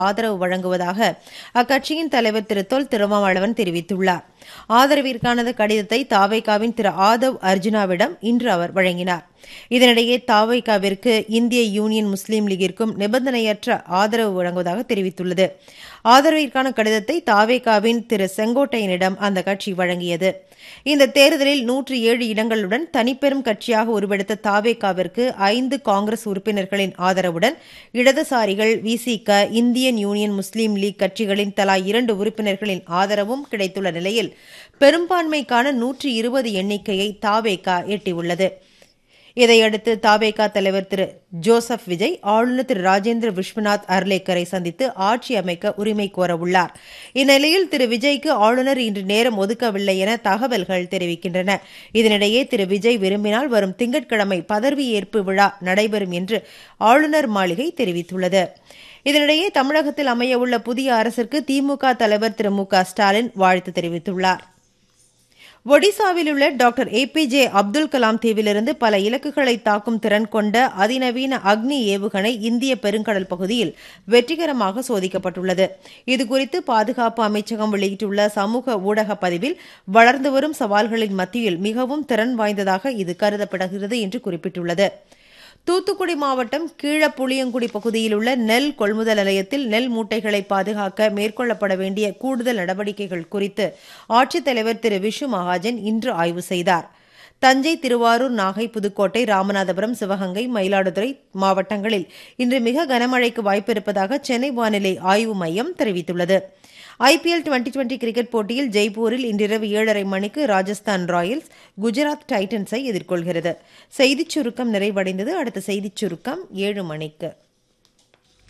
ஆதரவு வழங்குவதாக அக்கட்சியின் தலைவர் திரு தொல் திருமாவளவன் தெரிவித்துள்ளார் ஆதரவிற்கான கடிதத்தை தாவைக்காவின் திரு ஆதவ் அர்ஜுனாவிடம் இன்று அவர் வழங்கினார் இதனிடையே தாவைக்காவிற்கு இந்திய யூனியன் முஸ்லீம் லீகிற்கும் நிபந்தனையற்ற ஆதரவு வழங்குவதாக தெரிவித்துள்ளது ஆதரவிற்கான கடிதத்தை தாவேகாவின் திரு செங்கோட்டையனிடம் அந்த கட்சி வழங்கியது இந்த தேர்தலில் நூற்று ஏழு இடங்களுடன் தனிப்பெரும் கட்சியாக உருவெடுத்த தாவேகாவிற்கு ஐந்து காங்கிரஸ் உறுப்பினர்களின் ஆதரவுடன் இடதுசாரிகள் விசிக இந்தியன் யூனியன் முஸ்லீம் லீக் கட்சிகளின் தலா இரண்டு உறுப்பினர்களின் ஆதரவும் கிடைத்துள்ள நிலையில் பெரும்பான்மைக்கான நூற்று இருபது எண்ணிக்கையை தாவேகா எட்டியுள்ளது இதையடுத்து தாவேகா தலைவர் திரு ஜோசப் விஜய் ஆளுநர் திரு ராஜேந்திர விஸ்வநாத் அர்லேக்கரை சந்தித்து ஆட்சி அமைக்க உரிமை கோரவுள்ளார் இந்நிலையில் திரு விஜய்க்கு ஆளுநர் இன்று நேரம் ஒதுக்கவில்லை என தகவல்கள் தெரிவிக்கின்றன இதனிடையே திரு விஜய் விரும்பினால் வரும் திங்கட்கிழமை பதவியேற்பு விழா நடைபெறும் என்று ஆளுநர் மாளிகை தெரிவித்துள்ளது இதனிடையே தமிழகத்தில் அமையவுள்ள புதிய அரசிற்கு திமுக தலைவர் திரு மு க ஸ்டாலின் வாழ்த்து தெரிவித்துள்ளார் ஒடிசாவில் உள்ள doctor A P J Abdul Kalam தீவிலிருந்து பல இலக்குகளை தாக்கும் திறன் கொண்ட அதிநவீன அக்னி ஏவுகணை இந்திய பெருங்கடல் பகுதியில் வெற்றிகரமாக சோதிக்கப்பட்டுள்ளது இதுகுறித்து பாதுகாப்பு அமைச்சகம் வெளியிட்டுள்ள சமூக ஊடக பதிவில் வளர்ந்து வரும் சவால்களின் மத்தியில் மிகவும் திறன் வாய்ந்ததாக இது கருதப்படுகிறது என்று குறிப்பிட்டுள்ளது தூத்துக்குடி மாவட்டம் கீழப்புளியங்குடி பகுதியில் உள்ள நெல் கொள்முதல் நிலையத்தில் நெல் மூட்டைகளை பாதுகாக்க மேற்கொள்ளப்பட வேண்டிய கூடுதல் நடவடிக்கைகள் குறித்து ஆட்சித்தலைவர் திரு விஷு மகாஜன் இன்று ஆய்வு செய்தார் தஞ்சை திருவாரூர் நாகை புதுக்கோட்டை ராமநாதபுரம் சிவகங்கை மயிலாடுதுறை மாவட்டங்களில் இன்று மிக கனமழைக்கு வாய்ப்பு இருப்பதாக சென்னை வானிலை ஆய்வு மையம் தெரிவித்துள்ளது ஐபிஎல் டுவெண்டி டுவெண்டி கிரிக்கெட் போட்டியில் ஜெய்ப்பூரில் இன்றிரவு ஏழரை மணிக்கு ராஜஸ்தான் ராயல்ஸ் குஜராத் டைட்டன்ஸை எதிர்கொள்கிறது செய்திச் சுருக்கம் நிறைவடைந்தது அடுத்த செய்திச் சுருக்கம் ஏழு மணிக்கு